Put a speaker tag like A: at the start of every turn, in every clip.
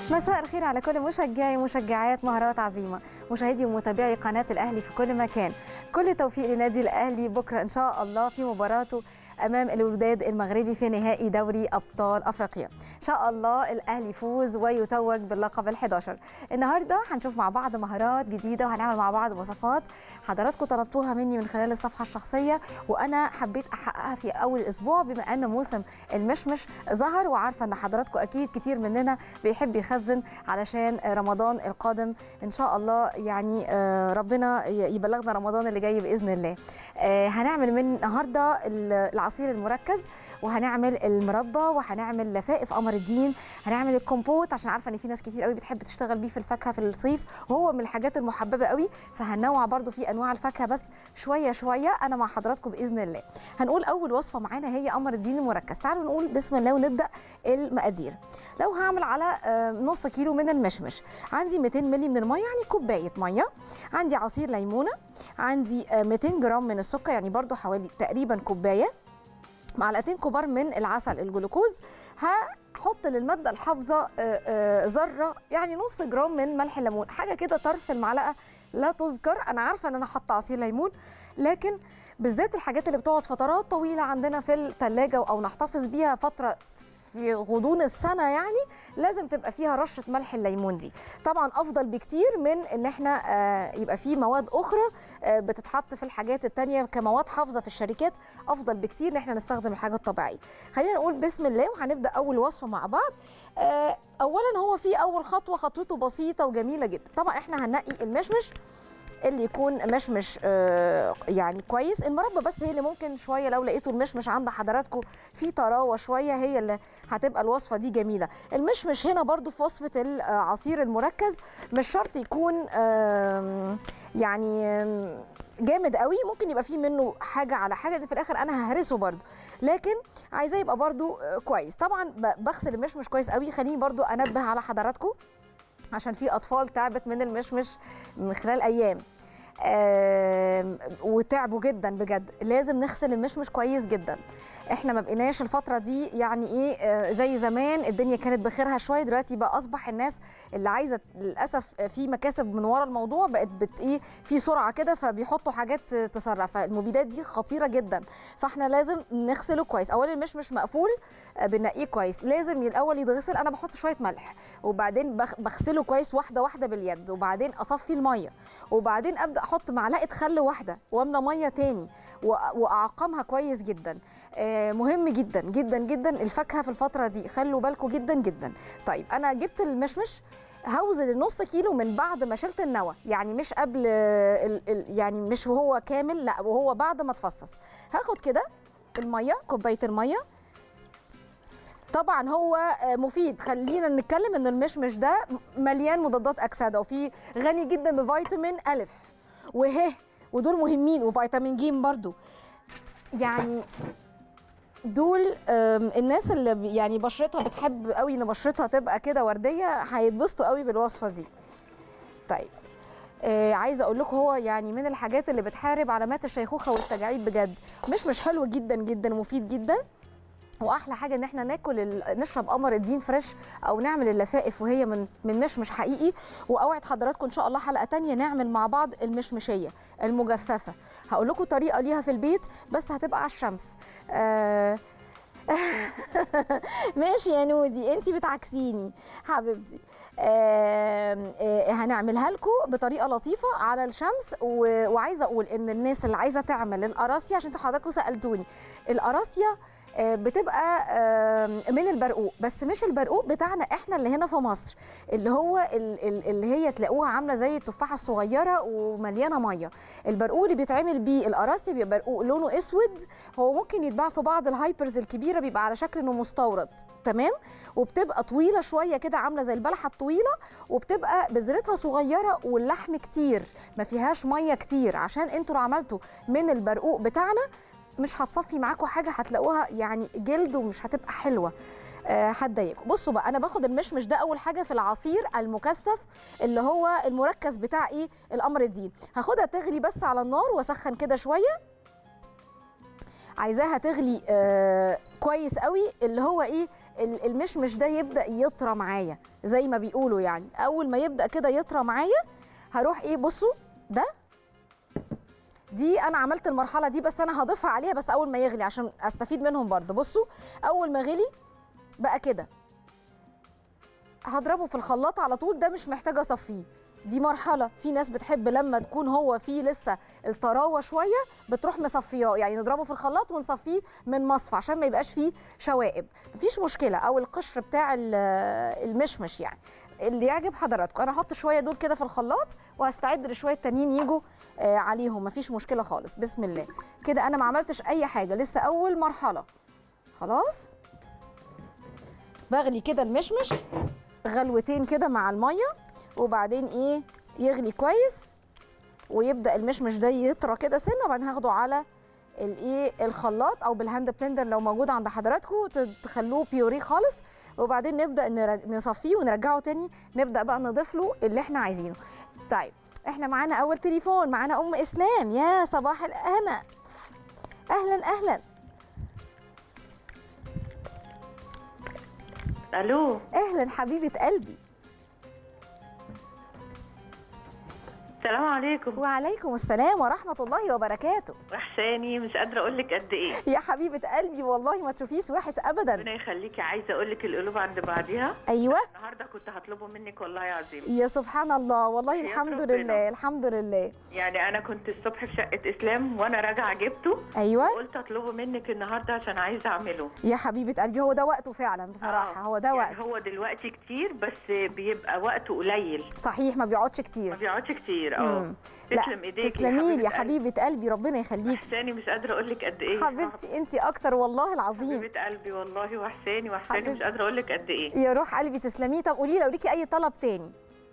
A: مساء الخير على كل مشجعي ومشجعات مهارات عظيمة مشاهدي ومتابعي قناة الأهلي في كل مكان كل توفيق لنادي الأهلي بكرة إن شاء الله في مباراته امام الوداد المغربي في نهائي دوري ابطال افريقيا ان شاء الله الاهلي يفوز ويتوج باللقب ال11 النهارده هنشوف مع بعض مهارات جديده وهنعمل مع بعض وصفات حضراتكم طلبتوها مني من خلال الصفحه الشخصيه وانا حبيت احققها في اول اسبوع بما ان موسم المشمش ظهر وعارفه ان حضراتكم اكيد كتير مننا بيحب يخزن علشان رمضان القادم ان شاء الله يعني ربنا يبلغنا رمضان اللي جاي باذن الله هنعمل من النهارده العصير المركز وهنعمل المربى وهنعمل لفائف قمر الدين هنعمل الكومبوت عشان عارفه ان في ناس كتير قوي بتحب تشتغل بيه في الفاكهه في الصيف وهو من الحاجات المحببه قوي فهننوع برده في انواع الفاكهه بس شويه شويه انا مع حضراتكم باذن الله هنقول اول وصفه معانا هي قمر الدين المركز تعالوا نقول بسم الله ونبدا المقادير لو هعمل على نص كيلو من المشمش عندي 200 مللي من الميه يعني كوبايه ميه عندي عصير ليمونه عندي 200 جرام من السكر يعني برده حوالي تقريبا كوبايه معلقتين كبار من العسل الجلوكوز هحط للماده الحافظه ذره يعني نص جرام من ملح الليمون حاجه كده طرف المعلقه لا تذكر انا عارفه ان انا حاطه عصير ليمون لكن بالذات الحاجات اللي بتقعد فترات طويله عندنا في الثلاجه او نحتفظ بيها فتره في غضون السنه يعني لازم تبقى فيها رشه ملح الليمون دي طبعا افضل بكتير من ان احنا يبقى في مواد اخرى بتتحط في الحاجات التانية كمواد حافظه في الشركات افضل بكتير ان احنا نستخدم الحاجه الطبيعيه خلينا نقول بسم الله وهنبدا اول وصفه مع بعض اولا هو في اول خطوه خطوته بسيطه وجميله جدا طبعا احنا هننقي المشمش اللي يكون مشمش آه يعني كويس المربى بس هي اللي ممكن شويه لو لقيتوا المشمش عند حضراتكم في طراوه شويه هي اللي هتبقى الوصفه دي جميله المشمش هنا برضو في وصفه العصير المركز مش شرط يكون آه يعني جامد قوي ممكن يبقى فيه منه حاجه على حاجه دي في الاخر انا ههرسه برضو لكن عايزاه يبقى برضو كويس طبعا بغسل المشمش كويس قوي خليني برضو انبه على حضراتكم عشان في اطفال تعبت من المشمش من خلال ايام وتعبوا جدا بجد لازم نغسل المشمش كويس جدا احنا ما بقيناش الفتره دي يعني ايه زي زمان الدنيا كانت بخيرها شويه دلوقتي بقى اصبح الناس اللي عايزه للاسف في مكاسب من ورا الموضوع بقت بت ايه في سرعه كده فبيحطوا حاجات تسرع فالمبيدات دي خطيره جدا فاحنا لازم نغسله كويس اولا المشمش مقفول بنقيه كويس لازم الاول يتغسل انا بحط شويه ملح وبعدين بغسله كويس واحده واحده باليد وبعدين اصفي الميه وبعدين ابدا احط معلقه خل واحده واملى ميه تاني واعقمها كويس جدا مهم جدا جدا جدا الفاكهه في الفتره دي خلوا بالكم جدا جدا طيب انا جبت المشمش هوزن النص كيلو من بعد ما شلت النوى يعني مش قبل ال ال يعني مش وهو كامل لا وهو بعد ما تفصص هاخد كده الميه كوبايه الميه طبعا هو مفيد خلينا نتكلم ان المشمش ده مليان مضادات اكسده وفيه غني جدا بفيتامين الف وه ودول مهمين وفيتامين ج برضو يعني دول الناس اللي يعني بشرتها بتحب قوي ان بشرتها تبقى كده ورديه هيتبسطوا قوي بالوصفه دي طيب آه عايزه اقول لكم هو يعني من الحاجات اللي بتحارب علامات الشيخوخه والتجاعيد بجد مش مش حلو جدا جدا ومفيد جدا واحلى حاجه ان احنا ناكل نشرب قمر الدين فريش او نعمل اللفائف وهي من من مشمش حقيقي واوعد حضراتكم ان شاء الله حلقه تانية نعمل مع بعض المشمشيه المجففه هقول لكم طريقه ليها في البيت بس هتبقى على الشمس آه ماشي يا نودي انت بتعكسيني حبيبتي آه آه هنعملها لكم بطريقه لطيفه على الشمس وعايزه اقول ان الناس اللي عايزه تعمل القراصيه عشان انتوا حضراتكم سالتوني القراصيه بتبقى من البرقوق بس مش البرقوق بتاعنا احنا اللي هنا في مصر اللي هو اللي هي تلاقوها عامله زي التفاحه الصغيره ومليانه ميه البرقوق اللي بيتعمل بيه القراصي بيبقى برقوق لونه اسود هو ممكن يتباع في بعض الهايبرز الكبيره بيبقى على شكل انه مستورد تمام وبتبقى طويله شويه كده عامله زي البلحه الطويله وبتبقى بذرتها صغيره واللحم كتير ما فيهاش ميه كتير عشان انتوا لو عملتوا من البرقوق بتاعنا مش هتصفي معاكم حاجه هتلاقوها يعني جلد ومش هتبقى حلوه هتضايقكم بصوا بقى انا باخد المشمش ده اول حاجه في العصير المكثف اللي هو المركز بتاع ايه القمر الدين هاخدها تغلي بس على النار واسخن كده شويه عايزاها تغلي آه كويس قوي اللي هو ايه ال- المشمش ده يبدا يطرى معايا زي ما بيقولوا يعني اول ما يبدا كده يطرى معايا هروح ايه بصوا ده دي انا عملت المرحله دي بس انا هضيفها عليها بس اول ما يغلي عشان استفيد منهم برضه بصوا اول ما غلي بقى كده هضربه في الخلاط على طول ده مش محتاجه اصفيه دي مرحله في ناس بتحب لما تكون هو فيه لسه الطراوه شويه بتروح مصفياه يعني نضربه في الخلاط ونصفيه من مصفى عشان ما يبقاش فيه شوائب مفيش مشكله او القشر بتاع ال- المشمش يعني اللي يعجب حضراتكم انا هحط شويه دول كده في الخلاط وهستعد لشويه تانيين يجوا آه، عليهم مفيش مشكله خالص بسم الله كده انا ما عملتش اي حاجه لسه اول مرحله خلاص بغلي كده المشمش غلوتين كده مع الميه وبعدين ايه يغلي كويس ويبدا المشمش ده يطرى كده سنه وبعدين هاخده على الايه الخلاط او بالهاند بلندر لو موجود عند حضراتكم ت- تخلوه بيوري خالص وبعدين نبدا نرج- نصفيه ونرجعه تاني نبدا بقى نضيف له اللي احنا عايزينه طيب احنا معانا اول تليفون معانا ام اسلام يا صباح الهنا اهلا اهلا
B: الو
A: اهلا حبيبه قلبي
B: السلام عليكم
A: وعليكم السلام ورحمه الله وبركاته
B: وحشاني مش قادره اقول لك قد ايه
A: يا حبيبه قلبي والله ما تشوفيش وحش ابدا
B: ربنا يخليكي عايزه اقول لك القلوب عند بعضيها
A: ايوه
B: النهارده كنت هطلبه منك والله عظيم
A: يا سبحان الله والله
B: يا
A: الحمد
B: ربنا.
A: لله الحمد لله
B: يعني انا كنت الصبح في شقه اسلام وانا راجعه جبته
A: ايوه
B: قلت اطلبه منك النهارده عشان عايزه اعمله
A: يا حبيبه قلبي هو ده وقته فعلا بصراحه
B: آه.
A: هو ده
B: يعني
A: وقت
B: هو دلوقتي كتير بس بيبقى وقته قليل
A: صحيح ما بيقعدش
B: ما
A: كتير
B: بيقعدش كتير اه
A: مم. لا
B: تسلم ايديك
A: تسلمي لي يا
B: قلبي.
A: حبيبه قلبي ربنا يخليكي
B: وحشاني مش قادره اقول لك قد ايه
A: حبيبتي انت اكتر والله العظيم
B: حبيبه قلبي والله وحشاني وحشاني مش
A: حبيبتي.
B: قادره اقول لك قد ايه
A: يا روح قلبي تسلمي طب قولي لو ليكي اي طلب تاني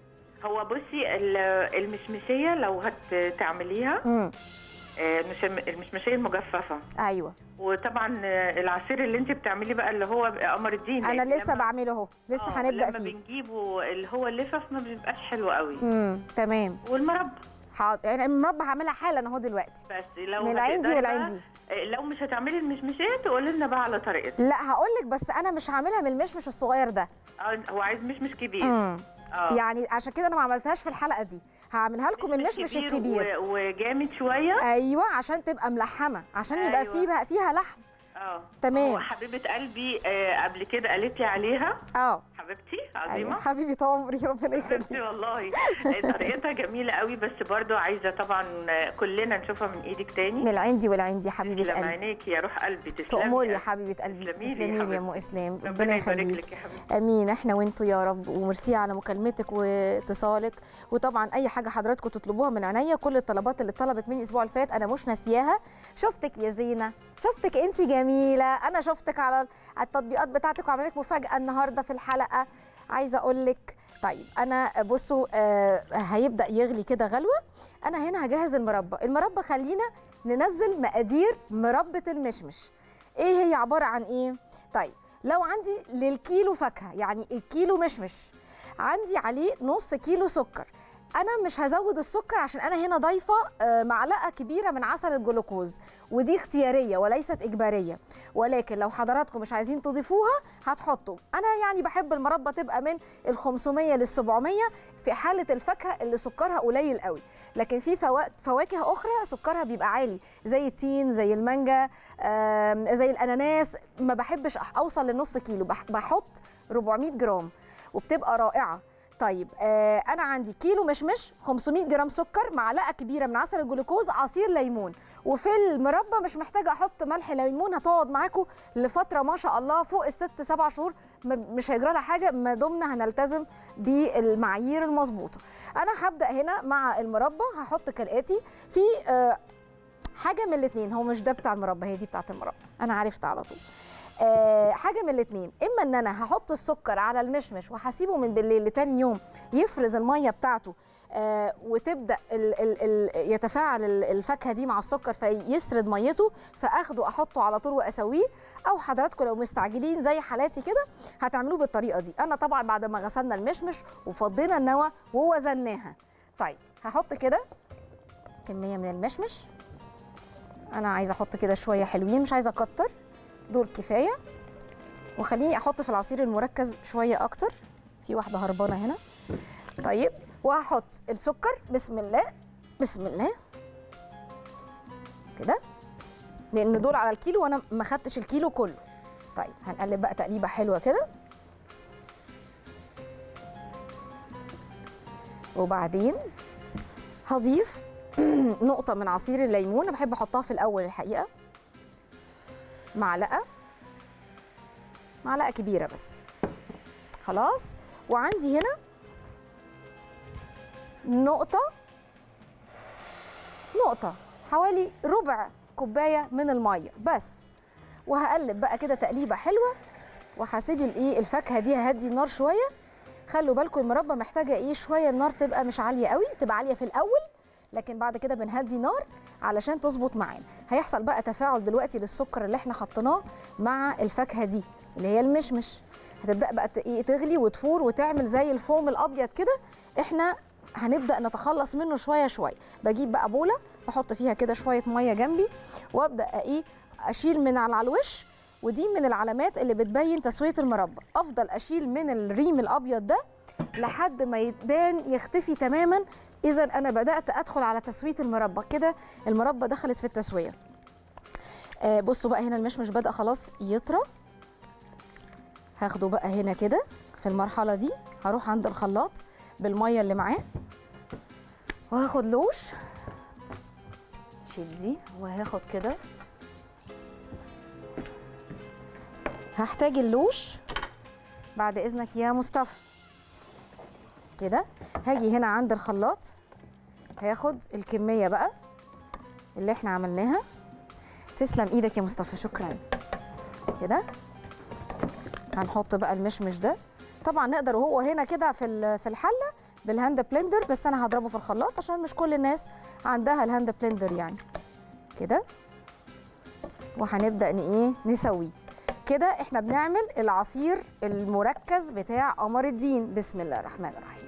B: هو بصي ال- المشمشيه لو هتعمليها
A: امم
B: آه، مش- المشمشيه المجففه
A: ايوه
B: وطبعا آه، العصير اللي انت بتعمليه بقى اللي هو قمر الدين
A: انا
B: لأن
A: لسه
B: لما-
A: بعمله اهو لسه
B: آه،
A: هنبدا
B: لما
A: فيه
B: بنجيبه اللي هو اللفف ما بيبقاش حلو قوي
A: امم تمام
B: والمربى
A: حاضر يعني المربى هعملها حالا اهو دلوقتي
B: بس لو
A: من العندي
B: هتقدري بقى-
A: والعندي
B: آه، لو مش هتعملي المشمشيه تقولي لنا بقى على طريقتها
A: لا هقول لك بس انا مش هعملها من المشمش الصغير ده
B: آه، هو عايز مشمش كبير
A: امم
B: اه
A: يعني عشان كده انا ما عملتهاش في الحلقه دي هعملها لكم من المشمش الكبير
B: و- وجامد شويه
A: ايوه عشان تبقى ملحمه عشان يبقى
B: أيوة.
A: فيه بقى فيها لحم
B: اه
A: تمام.
B: هو حبيبه قلبي آه، قبل كده قالت لي عليها
A: اه
B: حبيبتي
A: ايوه
B: عظيمه
A: حبيبي عمري ربنا
B: حبيبتي
A: يخليك
B: والله طريقتها جميله قوي بس برضو عايزه طبعا كلنا نشوفها من ايدك تاني
A: من العندي والعندي حبيبه
B: تسلم
A: قلبي
B: عينيكي يا روح قلبي تسلمي
A: تأمري يا
B: يا
A: حبيبه قلبي
B: تسلمي لي يا
A: تسلمي لي يا
B: حبيبتي.
A: ام اسلام ربنا
B: ربنا يبارك
A: يخليك
B: لك يا حبيبتي
A: امين احنا وانتوا يا رب وميرسي على مكالمتك واتصالك وطبعا اي حاجه حضراتكم تطلبوها من عينيا كل الطلبات اللي اتطلبت مني الاسبوع اللي فات انا مش ناسياها شفتك يا زينه شفتك انت جميله انا شفتك على على التطبيقات بتاعتك وعملت لك مفاجاه النهارده في الحلقه عايزه اقول لك طيب انا بصوا آه هيبدا يغلي كده غلوه انا هنا هجهز المربى المربى خلينا ننزل مقادير مربى المشمش ايه هي عباره عن ايه طيب لو عندي للكيلو فاكهه يعني الكيلو مشمش عندي عليه نص كيلو سكر انا مش هزود السكر عشان انا هنا ضايفه آه، معلقه كبيره من عسل الجلوكوز ودي اختياريه وليست اجباريه ولكن لو حضراتكم مش عايزين تضيفوها هتحطوا انا يعني بحب المربى تبقى من ال 500 لل 700 في حاله الفاكهه اللي سكرها قليل قوي لكن في فوا- فواكه اخرى سكرها بيبقى عالي زي التين زي المانجا آم، زي الاناناس ما بحبش أح- اوصل لنص كيلو بح- بحط 400 جرام وبتبقى رائعه طيب آه انا عندي كيلو مشمش 500 جرام سكر معلقه كبيره من عسل الجلوكوز عصير ليمون وفي المربى مش محتاجه احط ملح ليمون هتقعد معاكم لفتره ما شاء الله فوق الست سبع شهور م- مش هيجرى لها حاجه ما دمنا هنلتزم بالمعايير المظبوطه انا هبدا هنا مع المربى هحط كالاتي في آه حاجه من الاثنين هو مش ده بتاع المربى هي دي بتاعت المربى انا عرفت على طول آه حاجه من الاثنين اما ان انا هحط السكر على المشمش وهسيبه من بالليل لتاني يوم يفرز الميه بتاعته آه وتبدا ال ال ال يتفاعل ال- الفاكهه دي مع السكر فيسرد ميته فاخده احطه على طول واسويه او حضراتكم لو مستعجلين زي حالاتي كده هتعملوه بالطريقه دي انا طبعا بعد ما غسلنا المشمش وفضينا النوى ووزناها طيب هحط كده كميه من المشمش انا عايزه احط كده شويه حلوين مش عايزه اكتر دول كفايه وخليني احط في العصير المركز شويه اكتر في واحده هربانه هنا طيب وهحط السكر بسم الله بسم الله كده لان دول على الكيلو وانا ما خدتش الكيلو كله طيب هنقلب بقى تقليبه حلوه كده وبعدين هضيف نقطه من عصير الليمون انا بحب احطها في الاول الحقيقه معلقه معلقه كبيره بس خلاص وعندي هنا نقطه نقطه حوالي ربع كوبايه من الميه بس وهقلب بقى كده تقليبه حلوه وهسيب الايه الفاكهه دي ههدي النار شويه خلوا بالكم المربى محتاجه ايه شويه النار تبقى مش عاليه قوي تبقى عاليه في الاول لكن بعد كده بنهدي نار علشان تظبط معانا هيحصل بقى تفاعل دلوقتي للسكر اللي احنا حطيناه مع الفاكهه دي اللي هي المشمش هتبدا بقى ت- إيه تغلي وتفور وتعمل زي الفوم الابيض كده احنا هنبدا نتخلص منه شويه شويه بجيب بقى بوله بحط فيها كده شويه ميه جنبي وابدا ايه اشيل من على الوش ودي من العلامات اللي بتبين تسويه المربى افضل اشيل من الريم الابيض ده لحد ما يبان يختفي تماما اذا انا بدات ادخل على تسويه المربى كده المربى دخلت في التسويه آه بصوا بقى هنا المشمش بدا خلاص يطرى هاخده بقى هنا كده في المرحله دي هروح عند الخلاط بالميه اللي معاه وهاخد لوش شيل دي وهاخد كده هحتاج اللوش بعد اذنك يا مصطفى كده هاجي هنا عند الخلاط هاخد الكميه بقى اللي احنا عملناها تسلم ايدك يا مصطفى شكرا كده هنحط بقى المشمش ده طبعا نقدر وهو هنا كده في ال- في الحله بالهاند بلندر بس انا هضربه في الخلاط عشان مش كل الناس عندها الهاند بلندر يعني كده وهنبدا ن- ايه نسويه كده احنا بنعمل العصير المركز بتاع قمر الدين بسم الله الرحمن الرحيم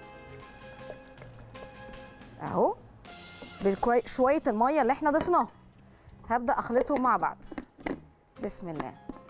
A: اهو بالكوي... شويه الميه اللي احنا ضفناها هبدا اخلطهم مع بعض بسم الله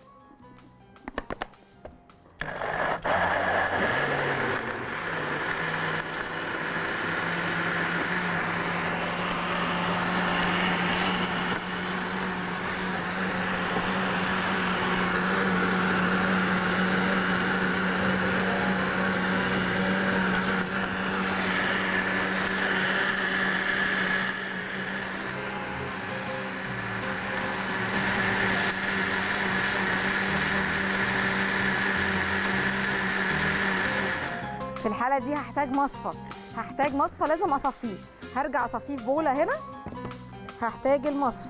A: في الحاله دي هحتاج مصفى هحتاج مصفى لازم اصفيه هرجع اصفيه في بوله هنا هحتاج المصفى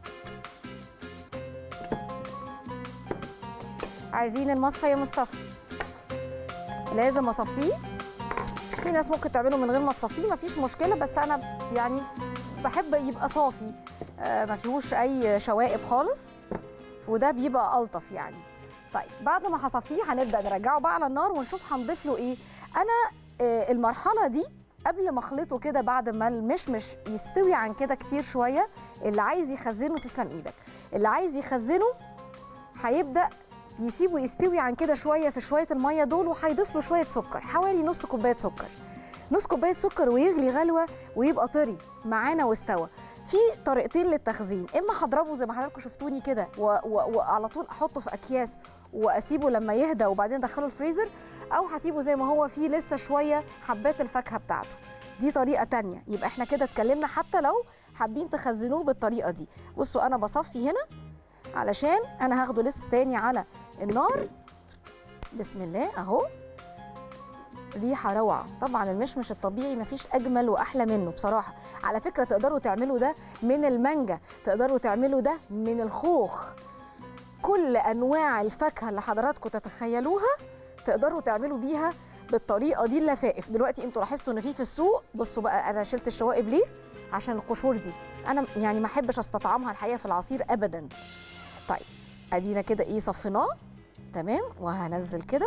A: عايزين المصفى يا مصطفى لازم اصفيه في ناس ممكن تعمله من غير ما تصفيه مفيش مشكله بس انا يعني بحب يبقى صافي آه ما فيهوش اي شوائب خالص وده بيبقى الطف يعني طيب بعد ما هصفيه هنبدا نرجعه بقى على النار ونشوف هنضيف له ايه انا آه، المرحله دي قبل ما اخلطه كده بعد ما المشمش يستوي عن كده كتير شويه اللي عايز يخزنه تسلم ايدك اللي عايز يخزنه هيبدا يسيبه يستوي عن كده شويه في شويه الميه دول وهيضيف له شويه سكر حوالي نص كوبايه سكر نص كوبايه سكر ويغلي غلوه ويبقى طري معانا واستوى في طريقتين للتخزين اما هضربه زي ما حضراتكم شفتوني كده و- و- وعلى طول احطه في اكياس واسيبه لما يهدى وبعدين ادخله الفريزر او هسيبه زي ما هو فيه لسه شويه حبات الفاكهه بتاعته دي طريقه تانية يبقى احنا كده اتكلمنا حتى لو حابين تخزنوه بالطريقه دي بصوا انا بصفي هنا علشان انا هاخده لسه تاني على النار بسم الله اهو ريحه روعه طبعا المشمش الطبيعي مفيش اجمل واحلى منه بصراحه على فكره تقدروا تعملوا ده من المانجا تقدروا تعملوا ده من الخوخ كل انواع الفاكهه اللي حضراتكم تتخيلوها تقدروا تعملوا بيها بالطريقه دي اللفائف دلوقتي انتوا لاحظتوا ان في في السوق بصوا بقى انا شلت الشوائب ليه عشان القشور دي انا يعني ما احبش استطعمها الحقيقه في العصير ابدا طيب ادينا كده ايه صفيناه تمام وهنزل كده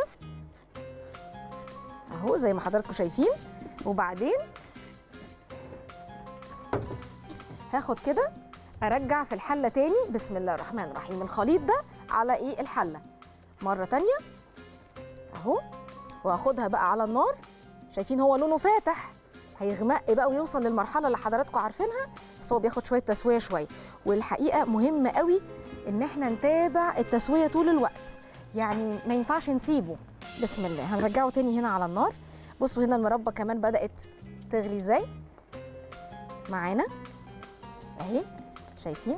A: اهو زي ما حضراتكم شايفين وبعدين هاخد كده ارجع في الحله تاني بسم الله الرحمن الرحيم الخليط ده على ايه الحله مره تانية اهو واخدها بقى على النار شايفين هو لونه فاتح هيغمق بقى ويوصل للمرحله اللي حضراتكم عارفينها بس هو بياخد شويه تسويه شويه والحقيقه مهم قوي ان احنا نتابع التسويه طول الوقت يعني ما ينفعش نسيبه بسم الله هنرجعه تاني هنا على النار بصوا هنا المربى كمان بدات تغلي ازاي معانا اهي شايفين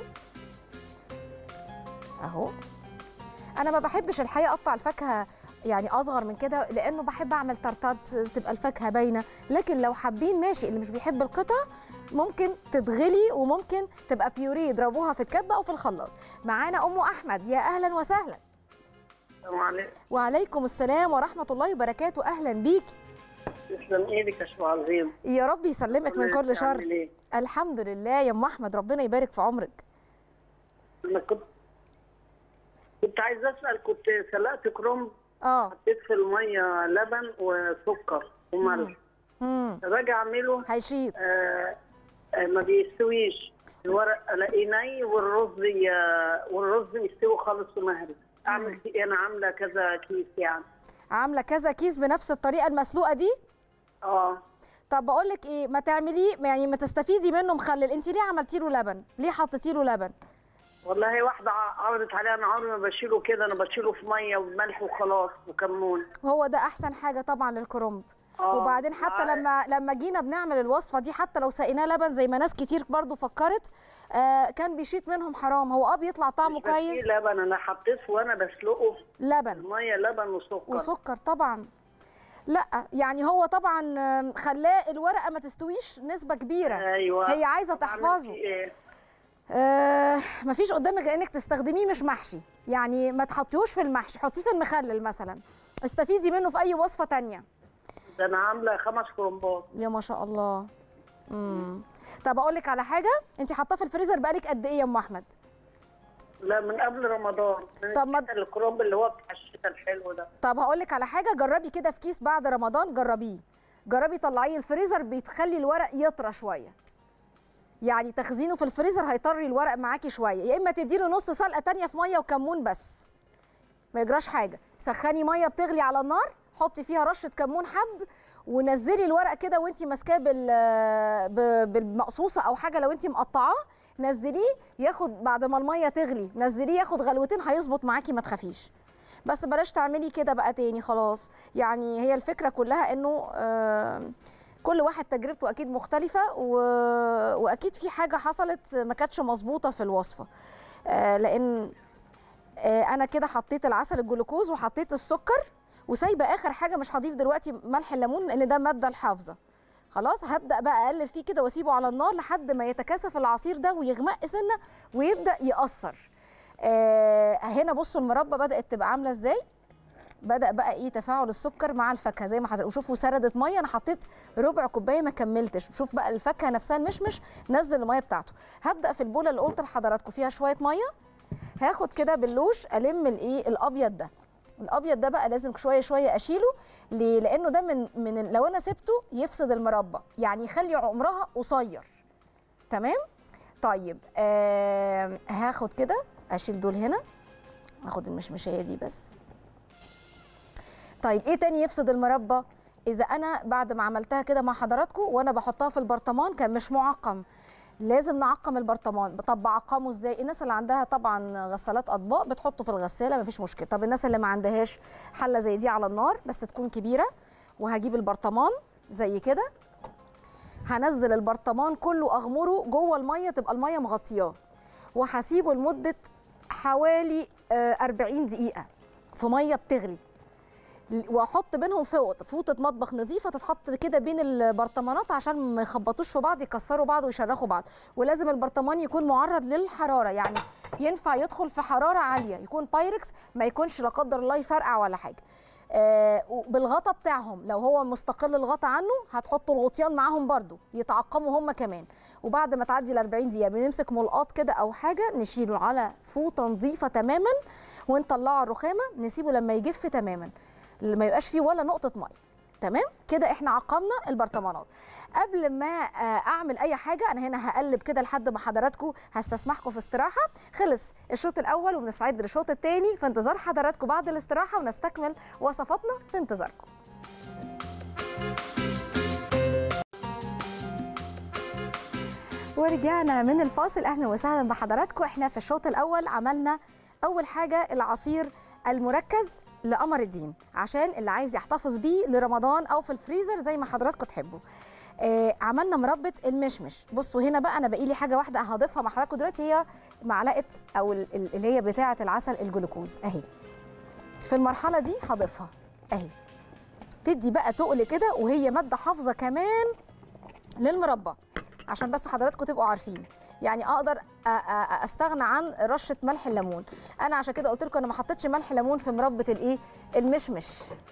A: اهو انا ما بحبش الحقيقه اقطع الفاكهه يعني اصغر من كده لانه بحب اعمل تارتات تبقى الفاكهه باينه لكن لو حابين ماشي اللي مش بيحب القطع ممكن تتغلي وممكن تبقى بيوري يضربوها في الكبه او في الخلاط معانا ام احمد يا اهلا وسهلا
C: السلام عليكم
A: وعليكم السلام ورحمه الله وبركاته اهلا بيكي
C: تسلم ايدك يا شو عظيم
A: يا رب يسلمك من كل شر
C: عامل ايه؟
A: الحمد لله يا ام احمد ربنا يبارك في عمرك
C: انا كنت كنت عايز اسال كنت سلقت كرنب
A: اه
C: حطيت في الميه لبن وسكر وملح
A: امم
C: باجي اعمله
A: هيشيط
C: آه آه ما بيستويش الورق الاقيه ني والرز ي... والرز يستوي خالص ومهري اعمل فيه إيه؟ انا عامله كذا كيس يعني
A: عامله كذا كيس بنفس الطريقه المسلوقه دي
C: اه
A: طب بقول لك ايه ما تعمليه يعني ما تستفيدي منه مخلل انت ليه عملتي له لبن ليه حطيتي له لبن
C: والله واحده عرضت عليها انا عمري ما بشيله كده انا بشيله في ميه وملح وخلاص وكمون
A: هو ده احسن حاجه طبعا للكرنب
C: آه.
A: وبعدين حتى
C: مع-
A: لما لما جينا بنعمل الوصفه دي حتى لو سقيناه لبن زي ما ناس كتير برضو فكرت آه كان بيشيط منهم حرام هو اه بيطلع طعمه
C: مش بشيل
A: كويس
C: لبن انا حطيته وانا بسلقه
A: لبن
C: ميه لبن وسكر
A: وسكر طبعا لا يعني هو طبعا آم، خلاه الورقه ما تستويش نسبه كبيره
C: ايوه
A: هي عايزه
C: طب أعمل
A: تحفظه
C: فيه إيه؟
A: آه مفيش قدامك غير انك تستخدميه مش محشي يعني ما تحطيهوش في المحشي حطيه في المخلل مثلا استفيدي منه في اي وصفه تانية
C: ده انا عامله خمس كرنبات
A: يا ما شاء الله امم طب اقول لك على حاجه انت حاطاه في الفريزر بقالك قد ايه يا ام احمد
C: لا من قبل رمضان من
A: طب ما-
C: الشتاء الكرنب اللي هو بتاع الشتاء الحلو ده
A: طب هقول لك على حاجه جربي كده في كيس بعد رمضان جربيه جربي طلعيه الفريزر بيتخلي الورق يطرى شويه يعني تخزينه في الفريزر هيطري الورق معاكي شويه يا اما تديله نص سلقه تانية في ميه وكمون بس ما يجراش حاجه سخني ميه بتغلي على النار حطي فيها رشه كمون حب ونزلي الورق كده وانت ماسكاه بال ب- بالمقصوصه او حاجه لو انت مقطعاه نزليه ياخد بعد ما الميه تغلي نزليه ياخد غلوتين هيظبط معاكي ما تخافيش بس بلاش تعملي كده بقى تاني خلاص يعني هي الفكره كلها انه آه، كل واحد تجربته اكيد مختلفه و... واكيد في حاجه حصلت ما كانتش مظبوطه في الوصفه آه، لان آه، انا كده حطيت العسل الجلوكوز وحطيت السكر وسايبه اخر حاجه مش هضيف دلوقتي ملح الليمون لان ده ماده الحافظه خلاص هبدا بقى اقلب فيه كده واسيبه على النار لحد ما يتكاثف العصير ده ويغمق سنه ويبدا يأثر آه هنا بصوا المربى بدات تبقى عامله ازاي بدا بقى ايه تفاعل السكر مع الفاكهه زي ما حضرتك وشوفوا سردت ميه انا حطيت ربع كوبايه ما كملتش شوف بقى الفاكهه نفسها المشمش نزل الميه بتاعته هبدا في البوله اللي قلت لحضراتكم فيها شويه ميه هاخد كده باللوش الم الايه الابيض ده الابيض ده بقى لازم شويه شويه اشيله ليه لانه ده من من لو انا سبته يفسد المربى يعني يخلي عمرها قصير تمام طيب آه هاخد كده اشيل دول هنا هاخد المشمشيه دي بس طيب ايه تاني يفسد المربى اذا انا بعد ما عملتها كده مع حضراتكم وانا بحطها في البرطمان كان مش معقم لازم نعقم البرطمان طب بعقمه ازاي الناس اللي عندها طبعا غسالات اطباق بتحطه في الغساله مفيش مشكله طب الناس اللي ما عندهاش حله زي دي على النار بس تكون كبيره وهجيب البرطمان زي كده هنزل البرطمان كله اغمره جوه الميه تبقى الميه مغطياه وهسيبه لمده حوالي آه، 40 دقيقه في ميه بتغلي واحط بينهم فوط فوطه مطبخ نظيفه تتحط كده بين البرطمانات عشان ما يخبطوش في بعض يكسروا بعض ويشرخوا بعض ولازم البرطمان يكون معرض للحراره يعني ينفع يدخل في حراره عاليه يكون بايركس ما يكونش لا قدر الله يفرقع ولا حاجه آه بالغطا بتاعهم لو هو مستقل الغطا عنه هتحطوا الغطيان معاهم برضو يتعقموا هم كمان وبعد ما تعدي ال 40 دقيقه بنمسك ملقاط كده او حاجه نشيله على فوطه نظيفه تماما ونطلعه على الرخامه نسيبه لما يجف تماما اللي ما يبقاش فيه ولا نقطه ميه تمام كده احنا عقمنا البرطمانات قبل ما آه، اعمل اي حاجه انا هنا هقلب كده لحد ما حضراتكم هستسمحكم في استراحه خلص الشوط الاول وبنستعد للشوط الثاني في انتظار حضراتكم بعد الاستراحه ونستكمل وصفاتنا في انتظاركم ورجعنا من الفاصل اهلا وسهلا بحضراتكم احنا في الشوط الاول عملنا اول حاجه العصير المركز لقمر الدين عشان اللي عايز يحتفظ بيه لرمضان او في الفريزر زي ما حضراتكم تحبوا آه عملنا مربى المشمش بصوا هنا بقى انا باقي لي حاجه واحده هضيفها مع حضراتكم دلوقتي هي معلقه او ال- ال- اللي هي بتاعه العسل الجلوكوز اهي في المرحله دي هضيفها اهي تدي بقى تقل كده وهي ماده حافظه كمان للمربى عشان بس حضراتكم تبقوا عارفين يعني اقدر أ- أ- استغنى عن رشه ملح الليمون انا عشان كده قلت لكم انا ما حطيتش ملح ليمون في مربى الايه المشمش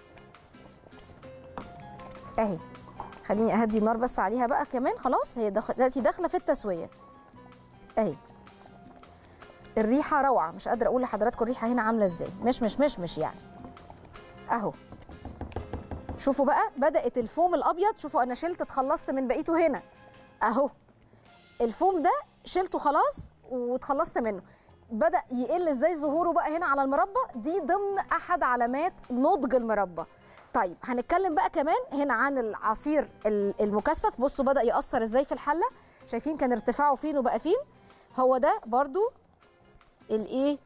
A: اهي خليني اهدي النار بس عليها بقى كمان خلاص هي دخ- دلوقتي داخله في التسويه اهي الريحه روعه مش قادره اقول لحضراتكم الريحه هنا عامله ازاي مش مش مش مش يعني اهو شوفوا بقى بدات الفوم الابيض شوفوا انا شلت اتخلصت من بقيته هنا اهو الفوم ده شلته خلاص واتخلصت منه بدا يقل ازاي ظهوره بقى هنا على المربى دي ضمن احد علامات نضج المربى طيب هنتكلم بقى كمان هنا عن العصير ال- المكثف بصوا بدا ياثر ازاي في الحله شايفين كان ارتفاعه فين وبقى فين هو ده برضو الايه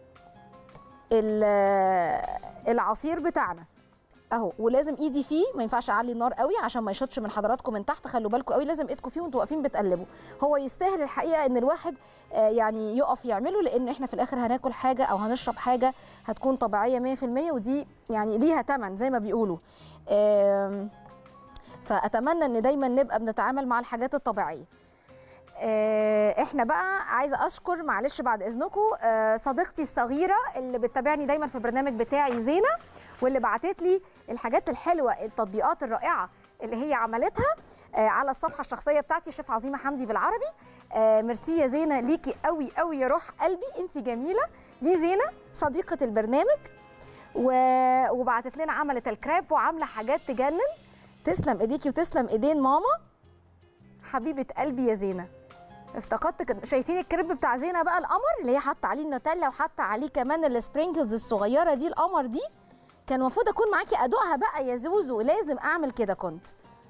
A: ال- العصير بتاعنا اهو ولازم ايدي فيه ما ينفعش اعلي النار قوي عشان ما يشطش من حضراتكم من تحت خلوا بالكم قوي لازم ايدكم فيه وانتوا واقفين بتقلبوا هو يستاهل الحقيقه ان الواحد آه، يعني يقف يعمله لان احنا في الاخر هناكل حاجه او هنشرب حاجه هتكون طبيعيه 100% ودي يعني ليها ثمن زي ما بيقولوا آم، فاتمنى ان دايما نبقى بنتعامل مع الحاجات الطبيعيه آه، احنا بقى عايزه اشكر معلش بعد اذنكم آه، صديقتي الصغيره اللي بتتابعني دايما في البرنامج بتاعي زينه واللي بعتت لي الحاجات الحلوه التطبيقات الرائعه اللي هي عملتها آه، على الصفحه الشخصيه بتاعتي شيف عظيمه حمدي بالعربي آه، ميرسي يا زينه ليكي قوي قوي يا روح قلبي انت جميله دي زينه صديقه البرنامج و... وبعتت لنا عملت الكراب وعامله حاجات تجنن تسلم ايديكي وتسلم ايدين ماما حبيبه قلبي يا زينه افتقدت كده شايفين الكريب بتاع زينه بقى القمر اللي هي حاطه عليه النوتيلا وحاطه عليه كمان السبرينكلز الصغيره دي القمر دي كان المفروض اكون معاكي ادوقها بقى يا زوزو لازم اعمل كده كنت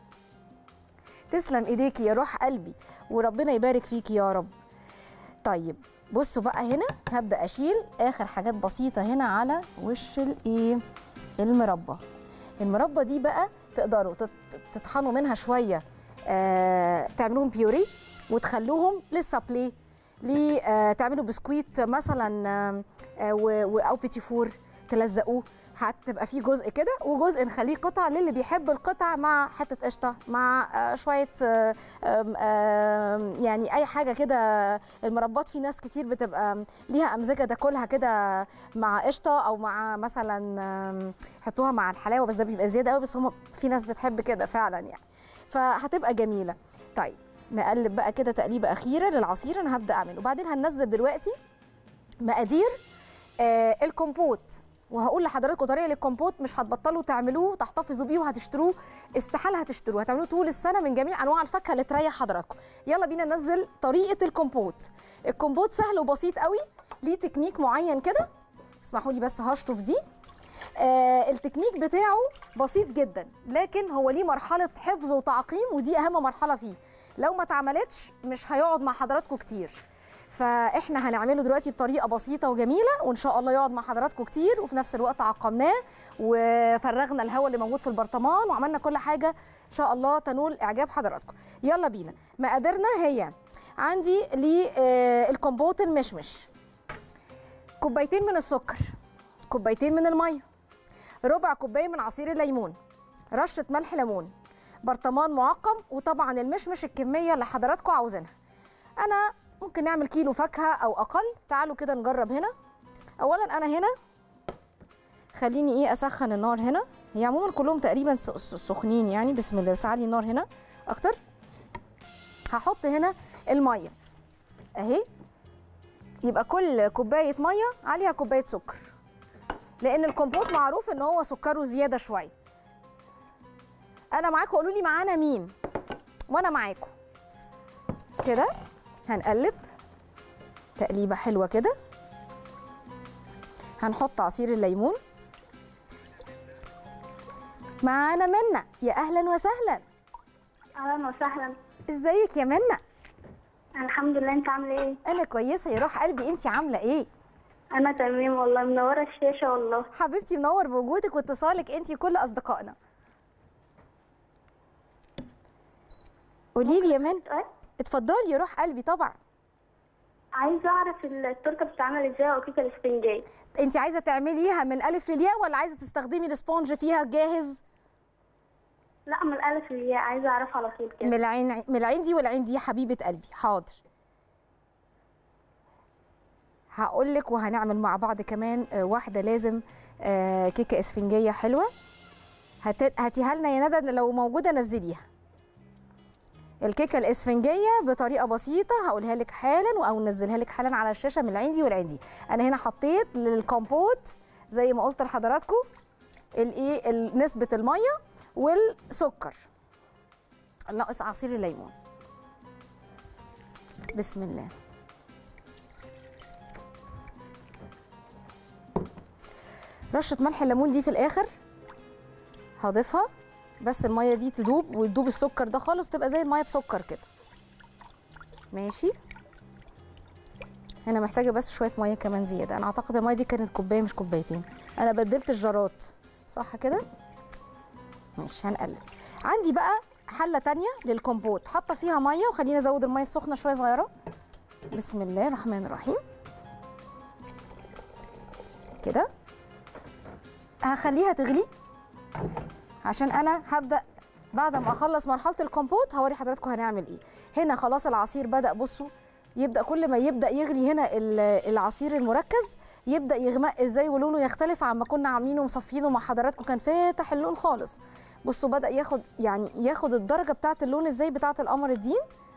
A: تسلم ايديكي يا روح قلبي وربنا يبارك فيكي يا رب طيب بصوا بقى هنا هبدا اشيل اخر حاجات بسيطه هنا على وش الايه المربى المربى دي بقى تقدروا تت- تطحنوا منها شويه آه تعملوهم بيوري وتخلوهم للسابلي ليه آه تعملوا بسكويت مثلا آه آه و- و- او بيتي فور تلزقوه هتبقى فيه جزء كده وجزء نخليه قطع للي بيحب القطع مع حته قشطه مع آه، شويه آه، آم، آم، يعني اي حاجه كده المربات في ناس كتير بتبقى ليها امزجه تاكلها كده مع قشطه او مع مثلا آم، يحطوها مع الحلاوه بس ده بيبقى زياده قوي بس هم في ناس بتحب كده فعلا يعني فهتبقى جميله طيب نقلب بقى كده تقليبه اخيره للعصير انا هبدا اعمله وبعدين هننزل دلوقتي مقادير آه الكومبوت وهقول لحضراتكم طريقه للكومبوت مش هتبطلوا تعملوه تحتفظوا بيه وهتشتروه استحاله هتشتروه هتعملوه طول السنه من جميع انواع الفاكهه اللي تريح حضراتكم يلا بينا ننزل طريقه الكومبوت الكومبوت سهل وبسيط قوي ليه تكنيك معين كده اسمحوا لي بس هشطف دي آه التكنيك بتاعه بسيط جدا لكن هو ليه مرحله حفظ وتعقيم ودي اهم مرحله فيه لو ما اتعملتش مش هيقعد مع حضراتكم كتير فاحنا هنعمله دلوقتي بطريقه بسيطه وجميله وان شاء الله يقعد مع حضراتكم كتير وفي نفس الوقت عقمناه وفرغنا الهواء اللي موجود في البرطمان وعملنا كل حاجه ان شاء الله تنول اعجاب حضراتكم يلا بينا مقاديرنا هي عندي للكمبوت المشمش كوبايتين من السكر كوبايتين من الميه ربع كوبايه من عصير الليمون رشه ملح ليمون برطمان معقم وطبعا المشمش الكميه اللي حضراتكم عاوزينها انا ممكن نعمل كيلو فاكهه او اقل تعالوا كده نجرب هنا اولا انا هنا خليني ايه اسخن النار هنا هي عموما كلهم تقريبا س- س- سخنين يعني بسم الله بس علي النار هنا اكتر هحط هنا الميه اهي يبقى كل كوبايه ميه عليها كوبايه سكر لان الكومبوت معروف ان هو سكره زياده شويه انا معاكم قولوا لي معانا مين وانا معاكم كده هنقلب تقليبه حلوه كده هنحط عصير الليمون معانا منى يا اهلا وسهلا
D: اهلا وسهلا
A: ازيك يا منى
D: الحمد لله انت عامله ايه
A: انا كويسه يا روح قلبي انت عامله ايه
D: انا تمام والله منوره الشاشه والله
A: حبيبتي منور بوجودك واتصالك انت وكل اصدقائنا قولي لي يا من
D: سؤال
A: اتفضلي يا روح قلبي طبعا
D: عايزه اعرف التورته بتتعمل ازاي او كيكه الاسفنجيه
A: انت عايزه تعمليها من الف للياء ولا عايزه تستخدمي السبونج فيها جاهز
D: لا من الالف للياء عايزه اعرفها على طول
A: من
D: كده
A: العين من العين دي والعين دي يا حبيبه قلبي حاضر هقول لك وهنعمل مع بعض كمان آه، واحده لازم آه، كيكه اسفنجيه حلوه هت- هاتيها لنا يا ندى لو موجوده نزليها الكيكه الاسفنجيه بطريقه بسيطه هقولها لك حالا او ننزلها لك حالا على الشاشه من العين دي والعين دي انا هنا حطيت للكومبوت زي ما قلت لحضراتكم الايه ال- نسبه الميه والسكر ناقص عصير الليمون بسم الله رشه ملح الليمون دي في الاخر هضيفها بس الميه دي تدوب ويدوب السكر ده خالص تبقى زي الميه بسكر كده ماشي هنا محتاجه بس شويه ميه كمان زياده انا اعتقد الميه دي كانت كوبايه مش كوبايتين انا بدلت الجرات صح كده ماشي هنقلب عندي بقى حله تانية للكومبوت حاطه فيها ميه وخليني ازود الميه السخنه شويه صغيره بسم الله الرحمن الرحيم كده هخليها تغلي عشان انا هبدا بعد ما اخلص مرحله الكومبوت هوري حضراتكم هنعمل ايه هنا خلاص العصير بدا بصوا يبدا كل ما يبدا يغلي هنا ال- العصير المركز يبدا يغمق ازاي ولونه يختلف عما كنا عاملينه ومصفينه مع حضراتكم كان فاتح اللون خالص بصوا بدا ياخد يعني ياخد الدرجه بتاعه اللون ازاي بتاعه القمر الدين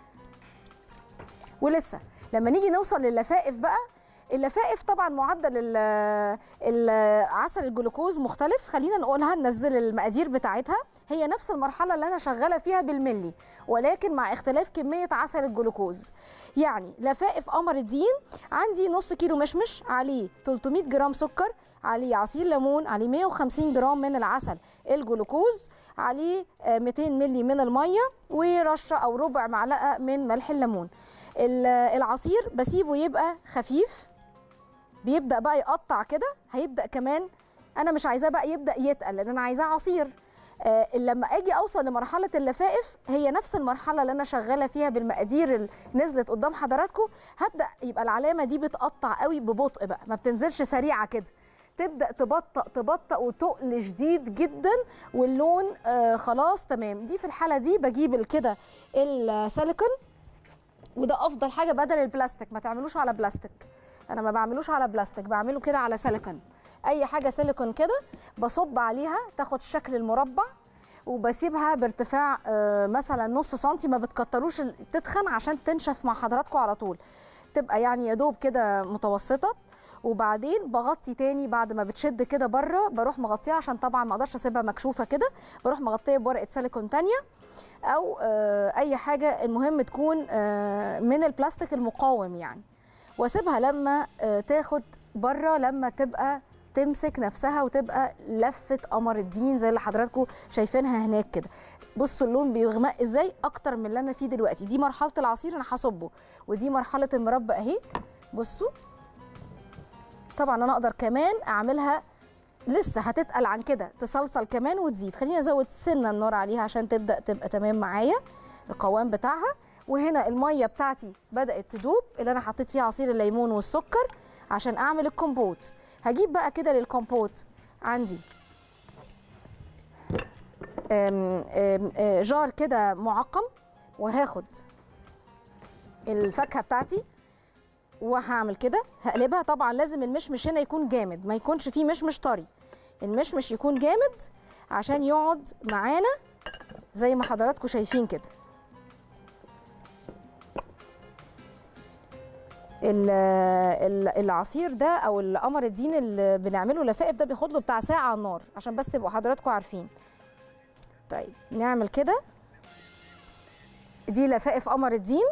A: ولسه لما نيجي نوصل للفائف بقى اللفائف طبعا معدل ال- ال- عسل الجلوكوز مختلف خلينا نقولها ننزل المقادير بتاعتها هي نفس المرحله اللي انا شغاله فيها بالملي ولكن مع اختلاف كميه عسل الجلوكوز يعني لفائف قمر الدين عندي نص كيلو مشمش عليه 300 جرام سكر عليه عصير ليمون عليه 150 جرام من العسل الجلوكوز عليه آه، 200 ملي من الميه ورشه او ربع معلقه من ملح الليمون ال- العصير بسيبه يبقى خفيف بيبدا بقى يقطع كده هيبدا كمان انا مش عايزاه بقى يبدا يتقل لان انا عايزاه عصير آه لما اجي اوصل لمرحله اللفائف هي نفس المرحله اللي انا شغاله فيها بالمقادير اللي نزلت قدام حضراتكم هبدا يبقى العلامه دي بتقطع قوي ببطء بقى ما بتنزلش سريعه كده تبدا تبطأ تبطأ وتقل شديد جدا واللون آه خلاص تمام دي في الحاله دي بجيب كده السيليكون وده افضل حاجه بدل البلاستيك ما تعملوش على بلاستيك انا ما بعملوش على بلاستيك بعمله كده على سيليكون اي حاجه سيليكون كده بصب عليها تاخد شكل المربع وبسيبها بارتفاع آه، مثلا نص سنتي ما بتكتروش ال- تتخن عشان تنشف مع حضراتكم على طول تبقى يعني يا دوب كده متوسطه وبعدين بغطي تاني بعد ما بتشد كده بره بروح مغطيها عشان طبعا ما اقدرش اسيبها مكشوفه كده بروح مغطيه بورقه سيليكون تانية او آه، اي حاجه المهم تكون آه، من البلاستيك المقاوم يعني واسيبها لما آه، تاخد بره لما تبقى تمسك نفسها وتبقى لفه قمر الدين زي اللي حضراتكم شايفينها هناك كده بصوا اللون بيغمق ازاي اكتر من اللي انا فيه دلوقتي دي مرحله العصير انا هصبه ودي مرحله المربى اهي بصوا طبعا انا اقدر كمان اعملها لسه هتتقل عن كده تصلصل كمان وتزيد خليني ازود سنه النار عليها عشان تبدا تبقى تمام معايا القوام بتاعها وهنا الميه بتاعتي بدات تدوب اللي انا حطيت فيها عصير الليمون والسكر عشان اعمل الكومبوت هجيب بقى كده للكومبوت عندي أم أم أه، جار كده معقم وهاخد الفاكهه بتاعتي وهعمل كده هقلبها طبعا لازم المشمش هنا يكون جامد ما يكونش فيه مشمش طري المشمش يكون جامد عشان يقعد معانا زي ما حضراتكم شايفين كده ال- ال- العصير ده او القمر الدين اللي بنعمله لفائف ده بياخد له بتاع ساعه على النار عشان بس تبقوا حضراتكم عارفين طيب نعمل كده دي لفائف قمر الدين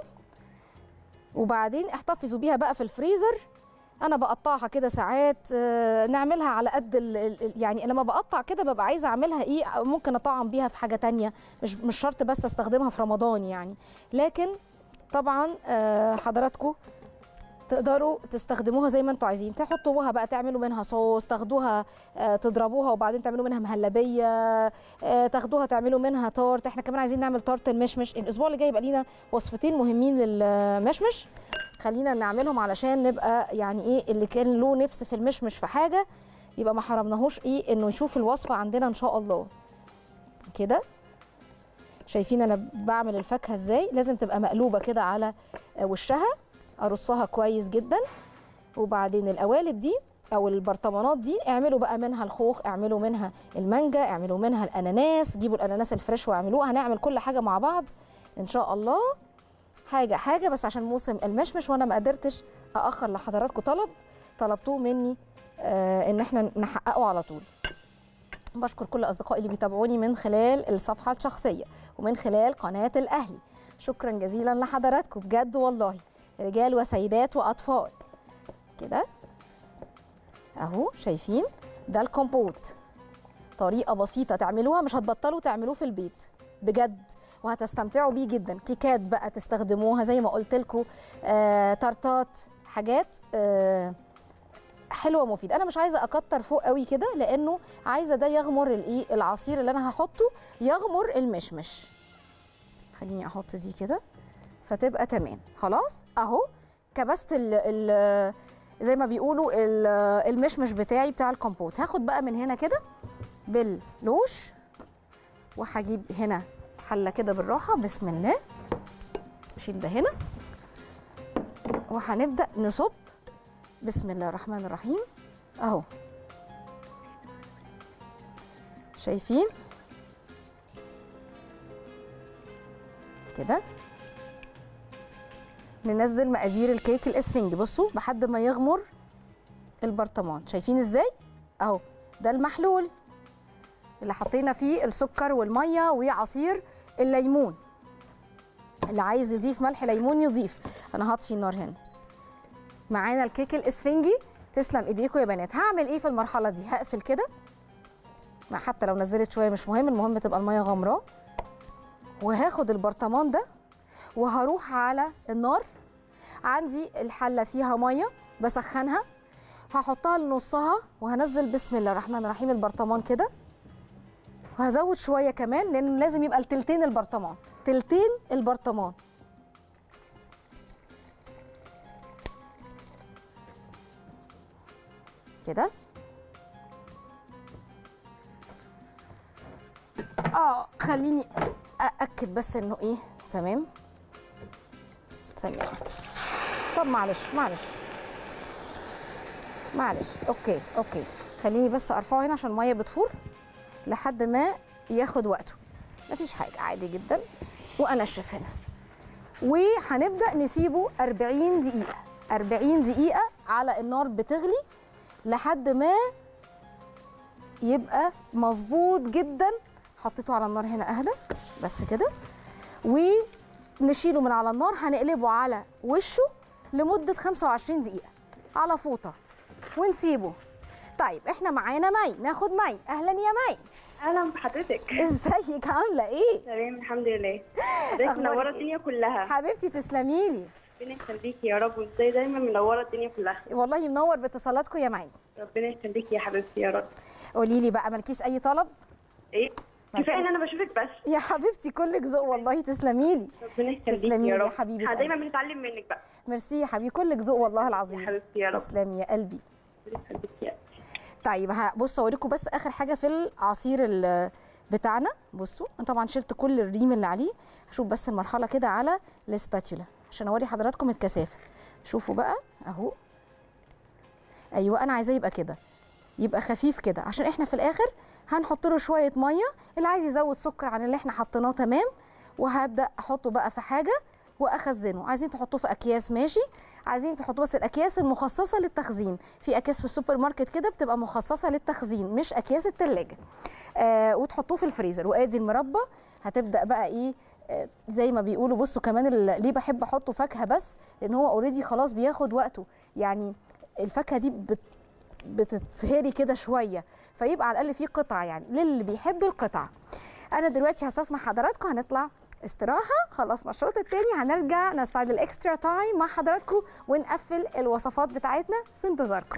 A: وبعدين احتفظوا بيها بقى في الفريزر انا بقطعها كده ساعات آه، نعملها على قد ال ال يعني لما بقطع كده ببقى عايزه اعملها ايه أو ممكن اطعم بيها في حاجه تانية مش مش شرط بس استخدمها في رمضان يعني لكن طبعا آه، حضراتكم تقدروا تستخدموها زي ما انتوا عايزين تحطوها بقى تعملوا منها صوص تاخدوها آه، تضربوها وبعدين تعملوا منها مهلبيه آه، تاخدوها تعملوا منها تارت احنا كمان عايزين نعمل تارت المشمش الاسبوع اللي جاي يبقى لينا وصفتين مهمين للمشمش خلينا نعملهم علشان نبقى يعني ايه اللي كان له نفس في المشمش في حاجه يبقى ما حرمناهوش ايه انه يشوف الوصفه عندنا ان شاء الله كده شايفين انا بعمل الفاكهه ازاي لازم تبقى مقلوبه كده على آه، وشها ارصها كويس جدا وبعدين القوالب دي او البرطمانات دي اعملوا بقى منها الخوخ اعملوا منها المانجا اعملوا منها الاناناس جيبوا الاناناس الفريش واعملوه هنعمل كل حاجه مع بعض ان شاء الله حاجه حاجه بس عشان موسم المشمش وانا ما قدرتش ااخر لحضراتكم طلب طلبتوه مني آه ان احنا نحققه على طول بشكر كل اصدقائي اللي بيتابعوني من خلال الصفحه الشخصيه ومن خلال قناه الاهلي شكرا جزيلا لحضراتكم بجد والله رجال وسيدات واطفال كده اهو شايفين ده الكومبوت طريقه بسيطه تعملوها مش هتبطلوا تعملوه في البيت بجد وهتستمتعوا بيه جدا كيكات بقى تستخدموها زي ما قلت لكم آه، تارتات حاجات آه، حلوه ومفيده انا مش عايزه اكتر فوق قوي كده لانه عايزه ده يغمر الايه العصير اللي انا هحطه يغمر المشمش خليني احط دي كده فتبقى تمام خلاص اهو كبست ال ال زي ما بيقولوا ال- المشمش بتاعي بتاع الكمبوت هاخد بقى من هنا كده باللوش وهجيب هنا حله كده بالراحه بسم الله اشيل ده هنا وهنبدا نصب بسم الله الرحمن الرحيم اهو شايفين كده ننزل مقادير الكيك الاسفنجي بصوا لحد ما يغمر البرطمان شايفين ازاي اهو ده المحلول اللي حطينا فيه السكر والميه وعصير الليمون اللي عايز يضيف ملح ليمون يضيف انا هطفي النار هنا معانا الكيك الاسفنجي تسلم ايديكم يا بنات هعمل ايه في المرحله دي هقفل كده ما حتى لو نزلت شويه مش مهم المهم تبقى الميه غمراء وهاخد البرطمان ده وهروح على النار عندي الحله فيها ميه بسخنها هحطها لنصها وهنزل بسم الله الرحمن الرحيم البرطمان كده وهزود شويه كمان لان لازم يبقى التلتين البرطمان تلتين البرطمان كده اه خليني ااكد بس انه ايه تمام ثانيه واحدة. طب معلش معلش معلش اوكي اوكي خليني بس ارفعه هنا عشان الميه بتفور لحد ما ياخد وقته مفيش حاجه عادي جدا وانشف هنا وهنبدا نسيبه 40 دقيقه 40 دقيقه على النار بتغلي لحد ما يبقى مظبوط جدا حطيته على النار هنا اهدى بس كده ونشيله من على النار هنقلبه على وشه لمده 25 دقيقه على فوطه ونسيبه طيب احنا معانا مي ناخد مي اهلا يا مي
D: اهلا بحضرتك
A: ازيك عامله ايه
D: تمام الحمد لله حضرتك
A: أخبارك
D: منوره
A: إيه؟
D: الدنيا كلها
A: حبيبتي تسلمي لي
D: ربنا يخليكي يا رب وازاي دايما منوره الدنيا كلها
A: والله منور باتصالاتكم يا مي
D: ربنا يخليكي يا حبيبتي يا رب
A: قولي لي بقى مالكيش اي طلب
D: ايه كفايه ان انا بشوفك بس
A: يا حبيبتي كلك ذوق والله تسلمي لي
D: ربنا يخليكي
A: تسلمي
D: يا
A: لي يا
D: رب
A: حبيبة
D: احنا دايما
A: قلبي.
D: بنتعلم منك بقى
A: ميرسي يا حبيبي كلك ذوق والله
D: يا
A: العظيم
D: حبيبتي يا رب
A: تسلمي يا قلبي
D: ربنا يخليكي يا
A: طيب ه- بصوا اوريكم بس اخر حاجه في العصير ال- بتاعنا بصوا انا طبعا شلت كل الريم اللي عليه هشوف بس المرحله كده على الاسباتيولا عشان اوري حضراتكم الكثافه شوفوا بقى اهو ايوه انا عايزاه يبقى كده يبقى خفيف كده عشان احنا في الاخر هنحط له شويه ميه اللي عايز يزود سكر عن اللي احنا حطيناه تمام وهبدا احطه بقى في حاجه واخزنه عايزين تحطوه في اكياس ماشي عايزين تحطوا بس الاكياس المخصصه للتخزين في اكياس في السوبر ماركت كده بتبقى مخصصه للتخزين مش اكياس التلاجة آه وتحطوه في الفريزر وادي المربى هتبدا بقى ايه آه، زي ما بيقولوا بصوا كمان ال- ليه بحب احطه فاكهه بس لان هو اوريدي خلاص بياخد وقته يعني الفاكهه دي بت بتتهري كده شويه فيبقى على الاقل فيه قطع يعني للي بيحب القطع انا دلوقتي هستسمح حضراتكم هنطلع استراحه خلصنا الشوط الثاني هنرجع نستعد الاكسترا تايم مع حضراتكم ونقفل الوصفات بتاعتنا في انتظاركم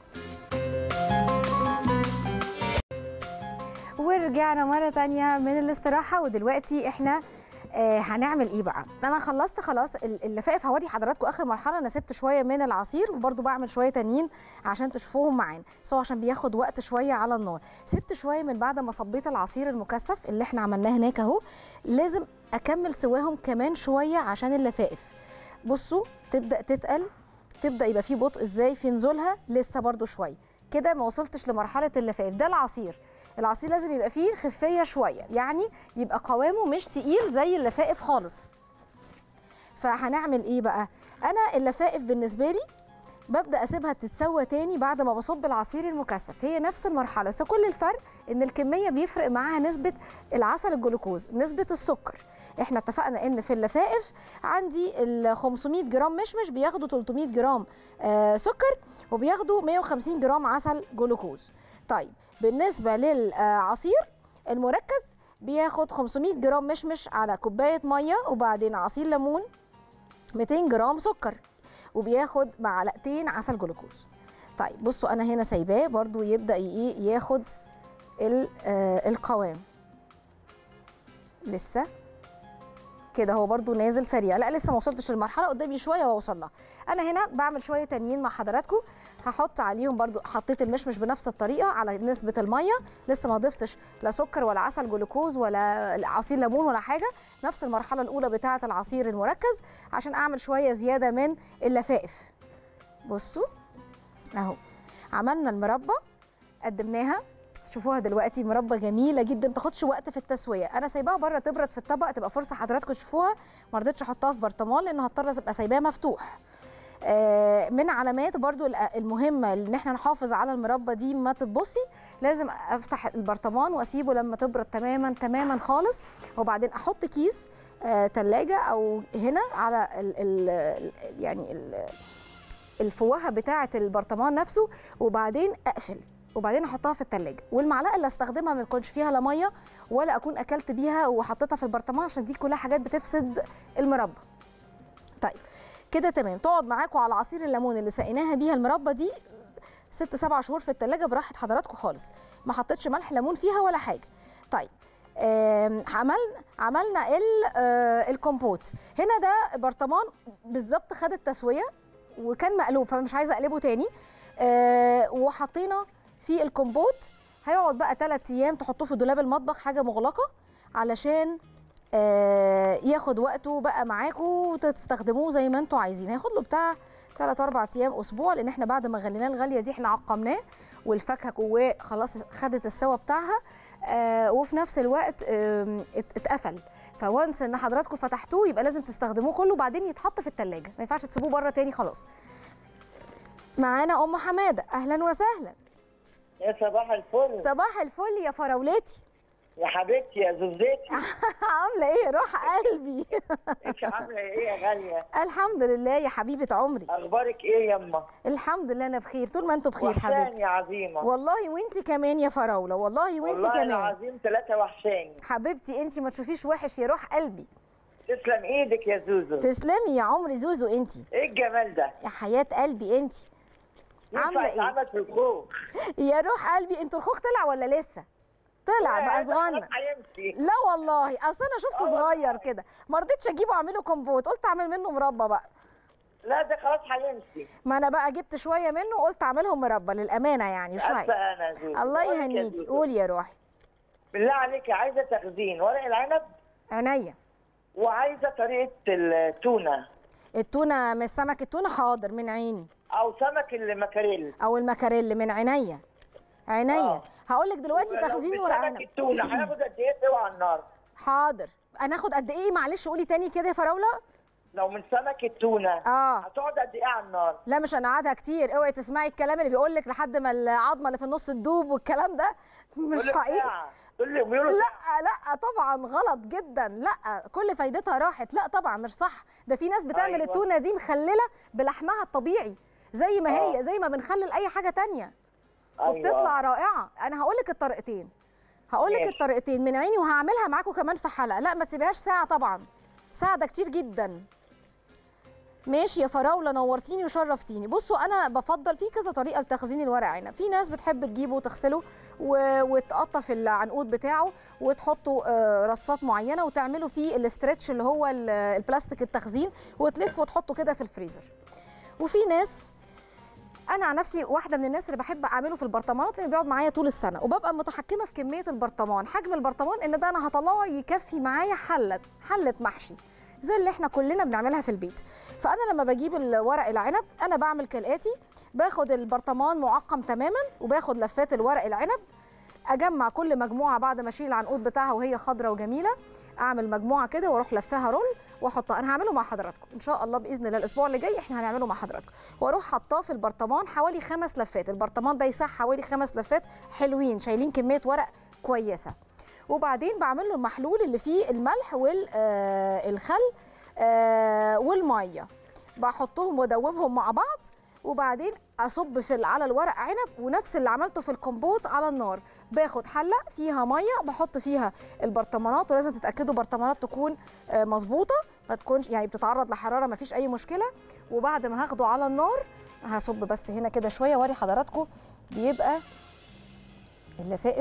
A: ورجعنا مرة تانية من الاستراحة ودلوقتي احنا آه هنعمل ايه بقى انا خلصت خلاص ال- اللفائف هوري حضراتكم اخر مرحله انا سبت شويه من العصير وبرده بعمل شويه تانيين عشان تشوفوهم معانا بس هو عشان بياخد وقت شويه على النار سبت شويه من بعد ما صبيت العصير المكثف اللي احنا عملناه هناك اهو لازم اكمل سواهم كمان شويه عشان اللفائف بصوا تبدا تتقل تبدا يبقى فيه بطء ازاي في نزولها لسه برده شويه كده ما وصلتش لمرحله اللفائف ده العصير العصير لازم يبقى فيه خفيه شويه يعني يبقى قوامه مش تقيل زي اللفائف خالص فهنعمل ايه بقى انا اللفائف بالنسبه لي ببدا اسيبها تتسوى تاني بعد ما بصب العصير المكثف هي نفس المرحله بس كل الفرق ان الكميه بيفرق معاها نسبه العسل الجلوكوز نسبه السكر احنا اتفقنا ان في اللفائف عندي ال 500 جرام مشمش بياخدوا 300 جرام آه سكر وبياخدوا 150 جرام عسل جلوكوز طيب بالنسبه للعصير المركز بياخد 500 جرام مشمش على كوبايه ميه وبعدين عصير ليمون 200 جرام سكر وبياخد معلقتين عسل جلوكوز طيب بصوا انا هنا سايباه برضو يبدا ايه ياخد ال- آه، القوام لسه كده هو برضو نازل سريع لا لسه ما وصلتش للمرحله قدامي شويه واوصل لها انا هنا بعمل شويه تانيين مع حضراتكم هحط عليهم برضو حطيت المشمش بنفس الطريقه على نسبه الميه لسه ما ضفتش لا سكر ولا عسل جلوكوز ولا عصير ليمون ولا حاجه نفس المرحله الاولى بتاعه العصير المركز عشان اعمل شويه زياده من اللفائف بصوا اهو عملنا المربى قدمناها شوفوها دلوقتي مربى جميله جدا ما تاخدش وقت في التسويه انا سايباها بره تبرد في الطبق تبقى فرصه حضراتكم تشوفوها ما رضيتش احطها في برطمان لانه هضطر ابقى سايباه مفتوح آه، من علامات برضو ال- المهمه ان احنا نحافظ على المربى دي ما تتبصي لازم افتح البرطمان واسيبه لما تبرد تماما تماما خالص وبعدين احط كيس آه، تلاجة او هنا على ال ال ال- يعني ال الفوهه بتاعه البرطمان نفسه وبعدين اقفل وبعدين احطها في التلاجة والمعلقه اللي استخدمها ما يكونش فيها لا ميه ولا اكون اكلت بيها وحطيتها في البرطمان عشان دي كلها حاجات بتفسد المربى طيب كده تمام تقعد معاكم على عصير الليمون اللي سقيناها بيها المربى دي ست سبع شهور في التلاجة براحه حضراتكم خالص ما حطيتش ملح ليمون فيها ولا حاجه طيب آم، عملنا عملنا ال- آه، الكومبوت هنا ده برطمان بالظبط خد التسويه وكان مقلوب فمش عايزه اقلبه تاني آه، وحطينا في الكومبوت هيقعد بقى ثلاث ايام تحطوه في دولاب المطبخ حاجه مغلقه علشان آه، ياخد وقته بقى معاكم وتستخدموه زي ما انتوا عايزين هياخد له بتاع 3 4 ايام اسبوع لان احنا بعد ما غليناه الغاليه دي احنا عقمناه والفاكهه جواه خلاص خدت السوا بتاعها آه، وفي نفس الوقت آم، ات- اتقفل فوانس ان حضراتكم فتحتوه يبقى لازم تستخدموه كله بعدين يتحط في التلاجة ما ينفعش تسيبوه بره تاني خلاص معانا ام حماده اهلا وسهلا
E: يا صباح الفل
A: صباح الفل يا فراولتي
E: يا حبيبتي يا زوزتي
A: عامله ايه روح قلبي
E: انت عامله ايه يا غاليه
A: الحمد لله يا حبيبه عمري
E: اخبارك ايه يما
A: الحمد لله انا بخير طول ما انتوا بخير
E: وحشاني
A: حبيبتي
E: يا عظيمه
A: والله وانت كمان يا فراوله والله وانت
E: والله
A: كمان
E: العظيم ثلاثه وحشاني
A: حبيبتي انت ما تشوفيش وحش يا روح قلبي
E: تسلم ايدك يا زوزو
A: تسلمي يا عمري زوزو انت
E: ايه الجمال ده
A: يا حياه قلبي انت عامله
E: ينفع
A: ايه
E: يتعمل في الخوخ
A: يا روح قلبي انتوا الخوخ طلع ولا لسه طلع بقى صغنن
E: هيمشي
A: لا والله اصل انا شفته
E: آه
A: صغير
E: والله.
A: كده ما رضيتش اجيبه اعمله كومبوت قلت اعمل منه مربى بقى
E: لا ده خلاص هيمشي
A: ما انا بقى جبت شويه منه قلت اعملهم مربى للامانه يعني
E: اسفه
A: شويه
E: انا يا زوزو
A: الله
E: بقولك يا
A: يهنيكي
E: زوزو،
A: قولي يا روحي
E: بالله عليك عايزه تخزين ورق العنب
A: عينيا
E: وعايزه طريقه التونه
A: التونه من سمك التونه حاضر من عيني
E: او سمك المكاريل
A: او المكاريل من عينيا عينيا
E: آه.
A: هقول لك دلوقتي
E: ولو
A: تخزين ورق
E: بسمك
A: عنب
E: التونه هياخد قد ايه سوا على النار
A: حاضر هناخد قد ايه معلش قولي تاني كده يا فراوله
E: لو من سمك التونه
A: اه
E: هتقعد قد ايه على النار؟
A: لا مش هنقعدها كتير اوعي تسمعي الكلام اللي بيقول لك لحد ما العظمه اللي في النص تدوب والكلام ده مش
E: كل
A: حقيقي
E: ساعة. كل بيقولوا
A: لا لا طبعا غلط جدا لا كل فايدتها راحت لا طبعا مش صح ده في ناس بتعمل
E: أيوة.
A: التونه دي مخلله بلحمها الطبيعي زي ما هي
E: آه.
A: زي ما بنخلل اي حاجه تانية
E: أيوة.
A: وبتطلع رائعه انا هقول لك الطريقتين هقول لك
E: ماشي.
A: الطريقتين من عيني وهعملها معاكم كمان في حلقه لا ما تسيبهاش ساعه طبعا ساعه ده كتير جدا ماشي يا فراوله نورتيني وشرفتيني بصوا انا بفضل في كذا طريقه لتخزين الورق عنب في ناس بتحب تجيبه وتغسله و... وتقطع في العنقود بتاعه وتحطوا آه، رصات معينه وتعملوا فيه الاسترتش اللي هو ال- البلاستيك التخزين وتلفوا وتحطوا كده في الفريزر وفي ناس انا عن نفسي واحده من الناس اللي بحب اعمله في البرطمانات اللي بيقعد معايا طول السنه وببقى متحكمه في كميه البرطمان حجم البرطمان ان ده انا هطلعه يكفي معايا حله حله محشي زي اللي احنا كلنا بنعملها في البيت فانا لما بجيب الورق العنب انا بعمل كالاتي باخد البرطمان معقم تماما وباخد لفات الورق العنب اجمع كل مجموعه بعد ما اشيل العنقود بتاعها وهي خضره وجميله اعمل مجموعه كده واروح لفاها رول واحطها انا هعمله مع حضراتكم ان شاء الله باذن الله الاسبوع اللي جاي احنا هنعمله مع حضراتكم واروح حطاه في البرطمان حوالي خمس لفات البرطمان ده يسع حوالي خمس لفات حلوين شايلين كميه ورق كويسه وبعدين بعمل له المحلول اللي فيه الملح والخل والميه بحطهم وادوبهم مع بعض وبعدين اصب في ال- على الورق عنب ونفس اللي عملته في الكومبوت على النار باخد حله فيها ميه بحط فيها البرطمانات ولازم تتاكدوا برطمانات تكون آه، مظبوطه ما تكونش يعني بتتعرض لحراره ما فيش اي مشكله وبعد ما هاخده على النار هصب بس هنا كده شويه واري حضراتكم بيبقى اللفائف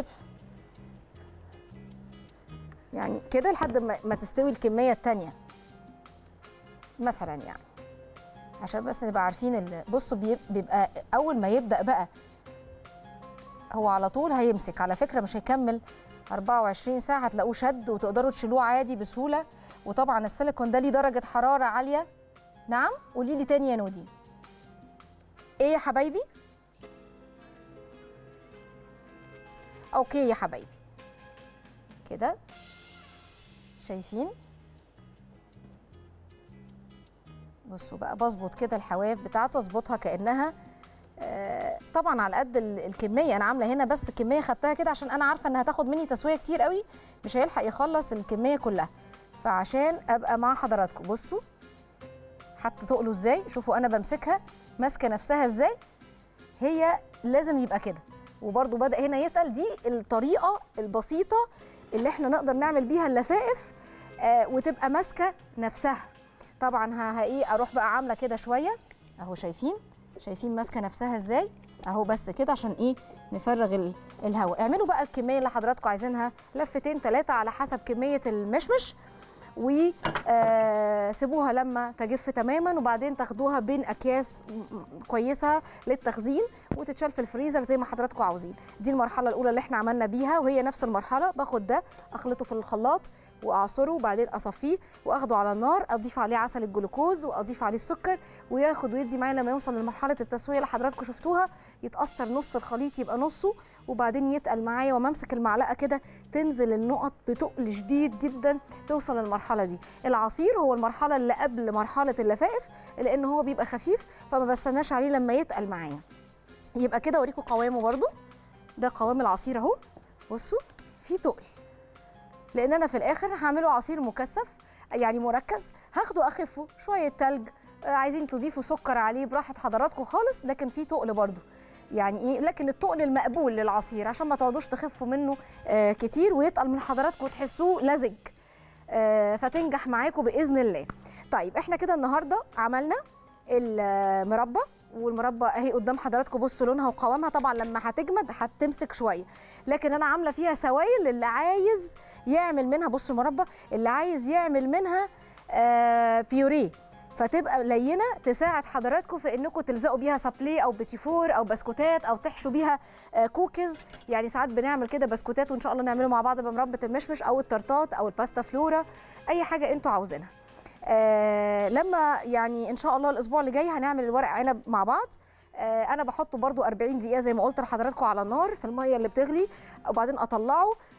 A: يعني كده لحد ما ما تستوي الكميه التانيه مثلا يعني عشان بس نبقى عارفين ال- بصوا بيب- بيبقى اول ما يبدا بقى هو على طول هيمسك على فكره مش هيكمل 24 ساعه هتلاقوه شد وتقدروا تشيلوه عادي بسهوله وطبعا السيليكون ده ليه درجه حراره عاليه نعم قولي لي تاني يا نودي ايه يا حبايبي اوكي يا حبايبي كده شايفين بصوا بقى بظبط كده الحواف بتاعته اظبطها كانها آه، طبعا على قد ال- الكميه انا عامله هنا بس كميه خدتها كده عشان انا عارفه انها هتاخد مني تسويه كتير قوي مش هيلحق يخلص الكميه كلها فعشان ابقى مع حضراتكم بصوا حتى تقلوا ازاي شوفوا انا بمسكها ماسكه نفسها ازاي هي لازم يبقى كده وبرده بدا هنا يتقل دي الطريقه البسيطه اللي احنا نقدر نعمل بيها اللفائف آه وتبقى ماسكه نفسها طبعا ها ها ايه اروح بقى عامله كده شويه اهو شايفين شايفين ماسكه نفسها ازاي اهو بس كده عشان ايه نفرغ ال- الهواء اعملوا بقى الكميه اللي حضراتكم عايزينها لفتين ثلاثه على حسب كميه المشمش وسيبوها لما تجف تماما وبعدين تاخدوها بين اكياس م- م- كويسه للتخزين وتتشال في الفريزر زي ما حضراتكم عاوزين دي المرحله الاولى اللي احنا عملنا بيها وهي نفس المرحله باخد ده اخلطه في الخلاط واعصره وبعدين اصفيه واخده على النار اضيف عليه عسل الجلوكوز واضيف عليه السكر وياخد ويدي معايا لما يوصل لمرحله التسويه اللي حضراتكم شفتوها يتاثر نص الخليط يبقى نصه وبعدين يتقل معايا وما امسك المعلقه كده تنزل النقط بتقل شديد جدا توصل للمرحله دي العصير هو المرحله اللي قبل مرحله اللفائف لان هو بيبقى خفيف فما بستناش عليه لما يتقل معايا يبقى كده اوريكم قوامه برده ده قوام العصير اهو بصوا في تقل لان انا في الاخر هعمله عصير مكثف يعني مركز هاخده اخفه شويه تلج آه، عايزين تضيفوا سكر عليه براحه حضراتكم خالص لكن في تقل برده يعني ايه لكن التقل المقبول للعصير عشان ما تقعدوش تخفوا منه آه كتير ويتقل من حضراتكم وتحسوه لزج آه فتنجح معاكم باذن الله طيب احنا كده النهارده عملنا المربى والمربى اهي قدام حضراتكم بصوا لونها وقوامها طبعا لما هتجمد هتمسك شويه لكن انا عامله فيها سوائل اللي عايز يعمل منها بصوا المربى اللي عايز يعمل منها آه بيوريه فتبقى لينه تساعد حضراتكم في انكم تلزقوا بيها سابلي او بيتيفور او بسكوتات او تحشوا بيها آه كوكيز يعني ساعات بنعمل كده بسكوتات وان شاء الله نعمله مع بعض بمربى المشمش او الترطات او الباستا فلورا اي حاجه انتوا عاوزينها آه لما يعني ان شاء الله الاسبوع اللي جاي هنعمل الورق عنب مع بعض آه انا بحطه برده 40 دقيقه زي ما قلت لحضراتكم على النار في الميه اللي بتغلي وبعدين اطلعه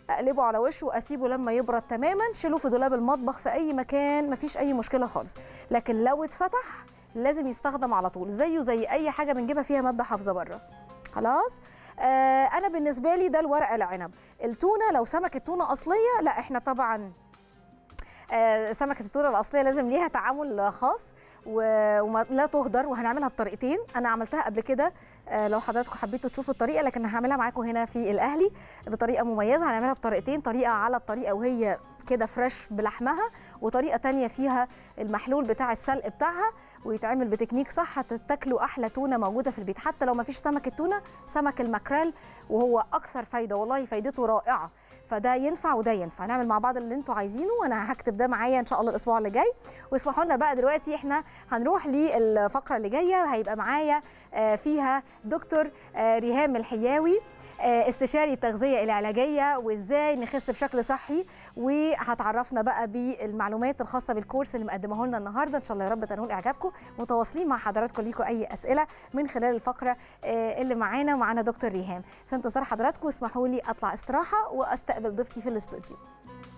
A: اقلبه على وشه واسيبه لما يبرد تماما شيلوه في دولاب المطبخ في اي مكان مفيش اي مشكله خالص لكن لو اتفتح لازم يستخدم على طول زيه زي اي حاجه بنجيبها فيها ماده حافظه بره خلاص آه انا بالنسبه لي ده الورق العنب التونه لو سمكه تونه اصليه لا احنا طبعا آه سمكه التونه الاصليه لازم ليها تعامل خاص و- وما لا تهدر وهنعملها بطريقتين انا عملتها قبل كده آه، لو حضراتكم حبيتوا تشوفوا الطريقه لكن هعملها معاكم هنا في الاهلي بطريقه مميزه هنعملها بطريقتين طريقه على الطريقه وهي كده فريش بلحمها وطريقه تانية فيها المحلول بتاع السلق بتاعها ويتعمل بتكنيك صح هتاكلوا احلى تونه موجوده في البيت حتى لو ما فيش سمك التونه سمك الماكريل وهو اكثر فايده والله فايدته رائعه فده ينفع وده ينفع نعمل مع بعض اللي انتوا عايزينه وانا هكتب ده معايا ان شاء الله الاسبوع اللي جاي واسمحوا لنا بقى دلوقتي احنا هنروح للفقره اللي جايه هيبقى معايا آه، فيها دكتور آه، ريهام الحياوي آه، استشاري التغذيه العلاجيه وازاي نخس بشكل صحي وهتعرفنا بقى بالمعلومات الخاصه بالكورس اللي مقدمه لنا النهارده ان شاء الله يا رب تنول اعجابكم متواصلين مع حضراتكم ليكم اي اسئله من خلال الفقره آه، اللي معانا معانا دكتور ريهام في انتظار حضراتكم اسمحوا لي اطلع استراحه واستقبل ضيفتي في الاستوديو